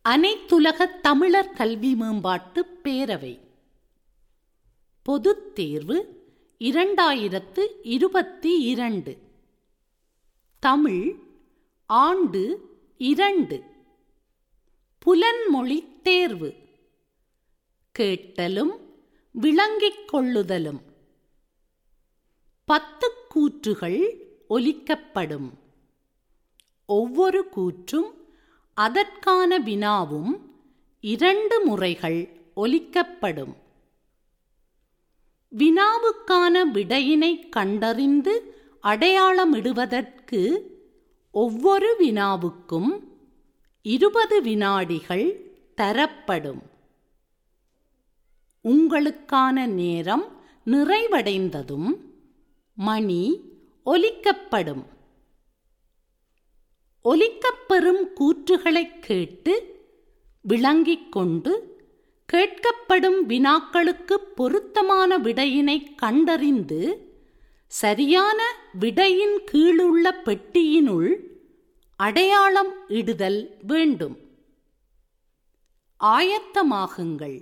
அனைத்துலக தமிழர் கல்வி மேம்பாட்டு பேரவை பொதுத் தேர்வு இரண்டாயிரத்து இருபத்தி இரண்டு தமிழ் ஆண்டு இரண்டு புலன்மொழி தேர்வு கேட்டலும் விளங்கிக் கொள்ளுதலும் பத்து கூற்றுகள் ஒலிக்கப்படும் ஒவ்வொரு கூற்றும் அதற்கான வினாவும் இரண்டு முறைகள் ஒலிக்கப்படும் வினாவுக்கான விடையினை கண்டறிந்து அடையாளமிடுவதற்கு ஒவ்வொரு வினாவுக்கும் இருபது வினாடிகள் தரப்படும் உங்களுக்கான நேரம் நிறைவடைந்ததும் மணி ஒலிக்கப்படும் ஒலிக்கப்பெறும் கூற்றுகளைக் கேட்டு விளங்கிக் கொண்டு கேட்கப்படும் வினாக்களுக்கு பொருத்தமான விடையினை கண்டறிந்து சரியான விடையின் கீழுள்ள பெட்டியினுள் அடையாளம் இடுதல் வேண்டும் ஆயத்தமாகுங்கள்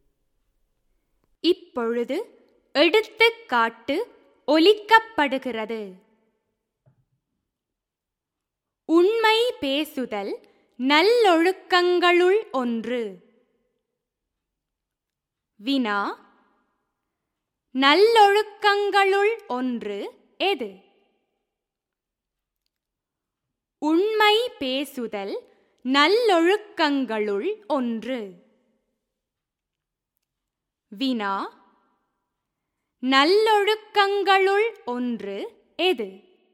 இப்பொழுது எடுத்துக்காட்டு ஒலிக்கப்படுகிறது உண்மை பேசுதல் நல்லொழுக்கங்களுள் ஒன்று வினா நல்லொழுக்கங்களுள் ஒன்று எது உண்மை பேசுதல் நல்லொழுக்கங்களுள் ஒன்று வினா நல்லொழுக்கங்களுள் ஒன்று எது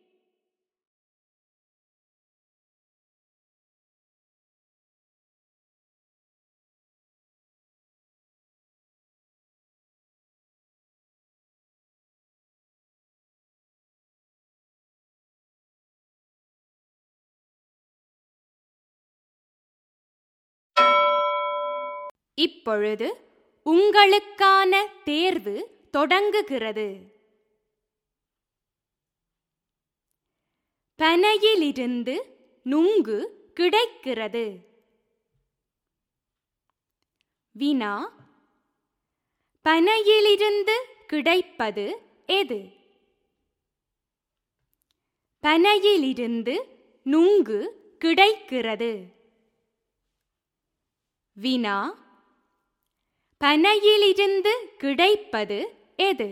இப்பொழுது உங்களுக்கான தேர்வு தொடங்குகிறது பனையிலிருந்து நுங்கு கிடைக்கிறது வினா பனையிலிருந்து கிடைப்பது எது பனையிலிருந்து நுங்கு கிடைக்கிறது வினா பனையிலிருந்து கிடைப்பது எது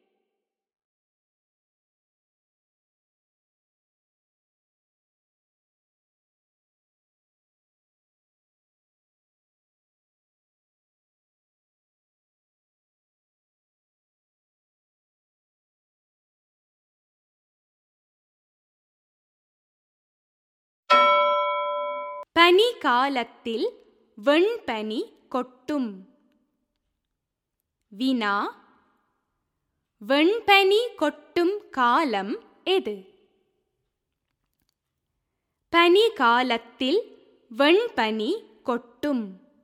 பனி காலத்தில் வெண்பனி கொட்டும் வினா வெண்பனி கொட்டும் காலம் எது பனி காலத்தில் வெண்பனி கொட்டும்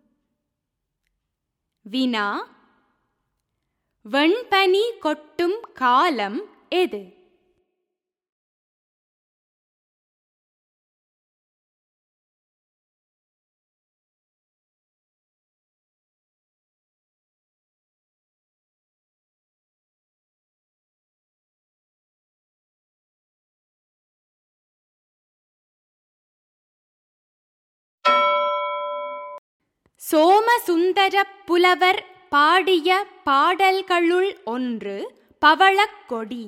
வினா வெண்பனி கொட்டும் காலம் எது சோமசுந்தர புலவர் பாடிய பாடல்களுள் ஒன்று பவளக்கொடி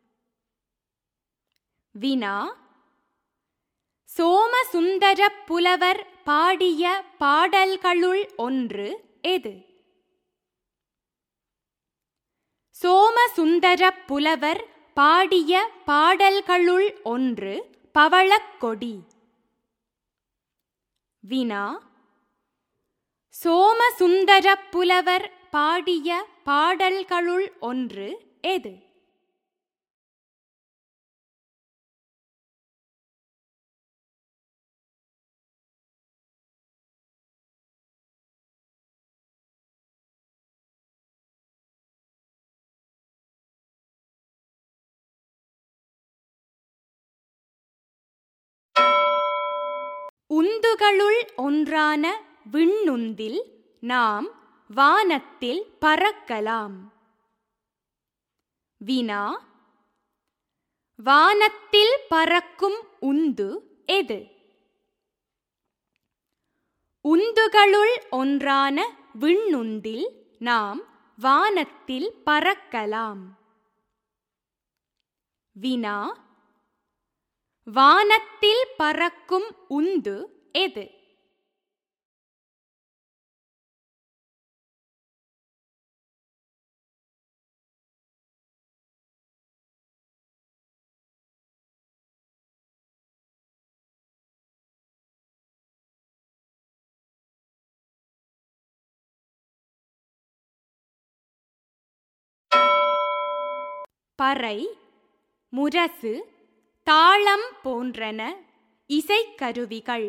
வினா சோமசுந்தர புலவர் பாடிய பாடல்களுள் ஒன்று எது சோமசுந்தர புலவர் பாடிய பாடல்களுள் ஒன்று பவளக்கொடி வினா சோமசுந்தர புலவர் பாடிய பாடல்களுள் ஒன்று எது உந்துகளுள் ஒன்றான விண்ணுந்தில் நாம் வானத்தில் பறக்கலாம் வினா வானத்தில் பறக்கும் உந்து எது உந்துகளுள் ஒன்றான விண்ணுந்தில் நாம் வானத்தில் பறக்கலாம் வினா வானத்தில் பறக்கும் உந்து எது பறை முரசு தாளம் போன்றன இசைக்கருவிகள்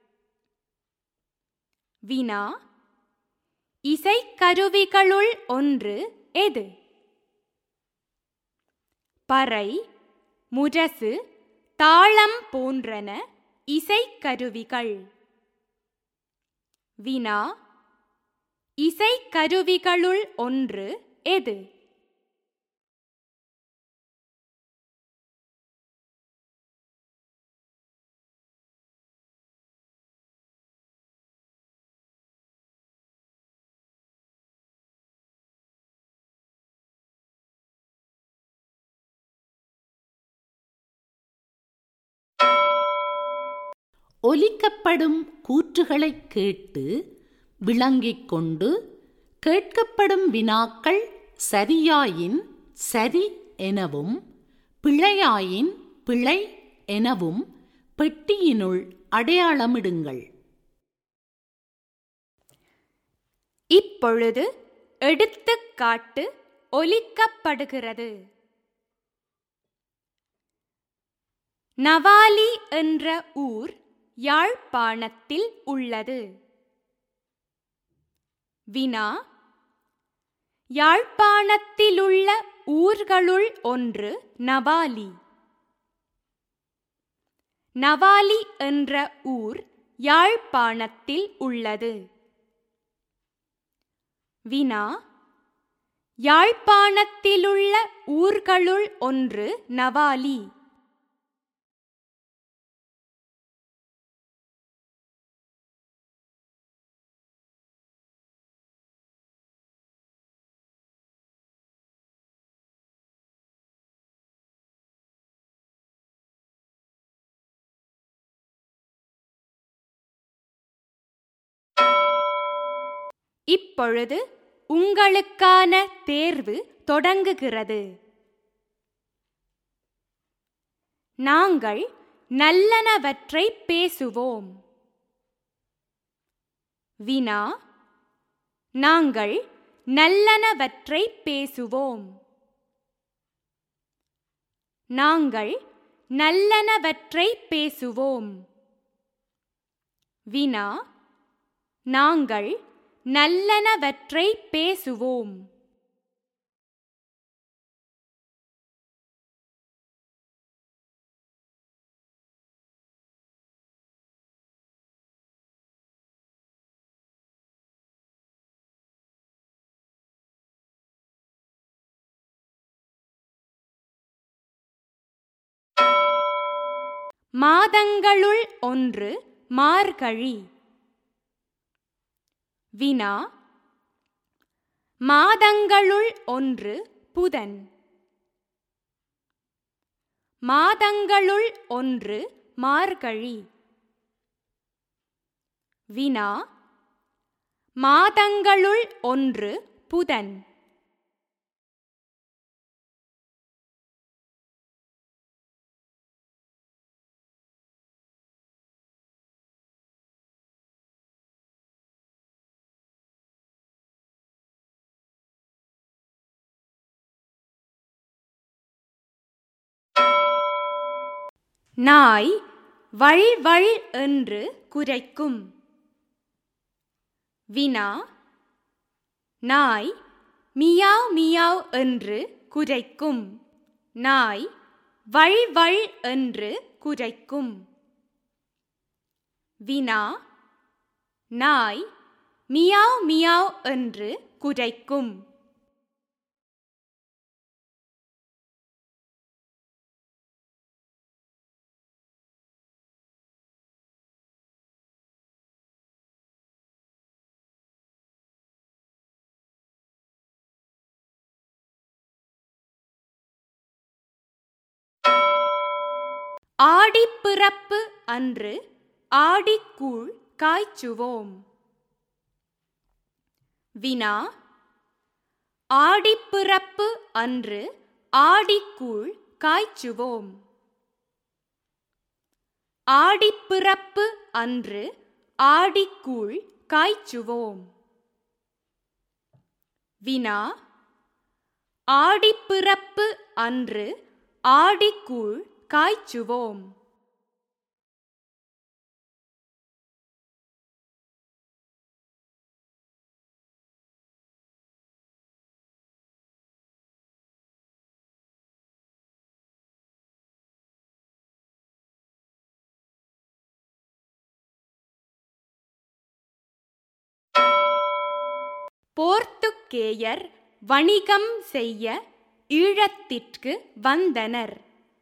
வினா இசைக்கருவிகளுள் ஒன்று எது பறை முரசு தாளம் போன்றன இசைக்கருவிகள் வினா இசைக்கருவிகளுள் ஒன்று எது ஒலிக்கப்படும் கூற்றுகளைக் கேட்டு விளங்கிக் கொண்டு கேட்கப்படும் வினாக்கள் சரியாயின் சரி எனவும் பிழையாயின் பிழை எனவும் பெட்டியினுள் அடையாளமிடுங்கள் இப்பொழுது எடுத்துக்காட்டு ஒலிக்கப்படுகிறது நவாலி என்ற ஊர் யாழ்ப்பாணத்தில் உள்ளது வினா யாழ்ப்பாணத்திலுள்ள ஊர்களுள் ஒன்று நவாலி நவாலி என்ற ஊர் யாழ்ப்பாணத்தில் உள்ளது வினா யாழ்ப்பாணத்திலுள்ள ஊர்களுள் ஒன்று நவாலி இப்பொழுது உங்களுக்கான தேர்வு தொடங்குகிறது நாங்கள் நல்லனவற்றை பேசுவோம் வினா நாங்கள் நல்லனவற்றை பேசுவோம் நாங்கள் நல்லனவற்றை பேசுவோம் வினா நாங்கள் நல்லனவற்றை பேசுவோம் மாதங்களுள் ஒன்று மார்கழி வினா மாதங்களுள் ஒன்று புதன் மாதங்களுள் ஒன்று மார்கழி வினா மாதங்களுள் ஒன்று புதன் நாய் வள் வள் என்று குரைக்கும் வினா நாய் மியாவ் மியாவ் என்று குரைக்கும் நாய் வள் வள் என்று குரைக்கும் வினா நாய் மியாவ் மியாவ் என்று குரைக்கும் ஆடிப்பிறப்பு அன்று ஆடிக்கூழ் காய்ச்சுவோம் வினா ஆடிப்பிறப்பு அன்று ஆடிக்கூழ் காய்ச்சுவோம் ஆடிப்பிறப்பு அன்று ஆடிக்கூழ் காய்ச்சுவோம் வினா ஆடிப்பிறப்பு அன்று ஆடிக்கூழ் காய்ச்சுவோம் போர்த்துக்கேயர் வணிகம் செய்ய ஈழத்திற்கு வந்தனர்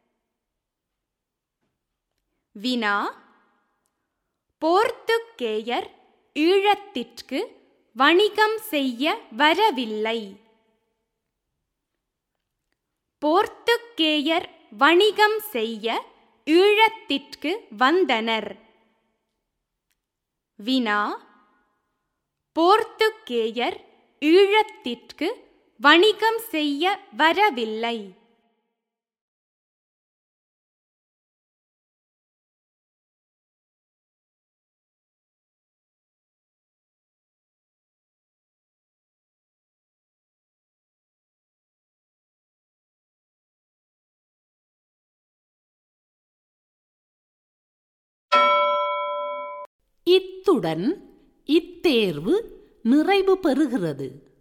வினா போர்த்துக்கேயர் ஈழத்திற்கு வணிகம் செய்ய வரவில்லை போர்த்துக்கேயர் வணிகம் செய்ய ஈழத்திற்கு வந்தனர் வினா போர்த்துக்கேயர் ஈழத்திற்கு வணிகம் செய்ய வரவில்லை இத்துடன் இத்தேர்வு நிறைவு பெறுகிறது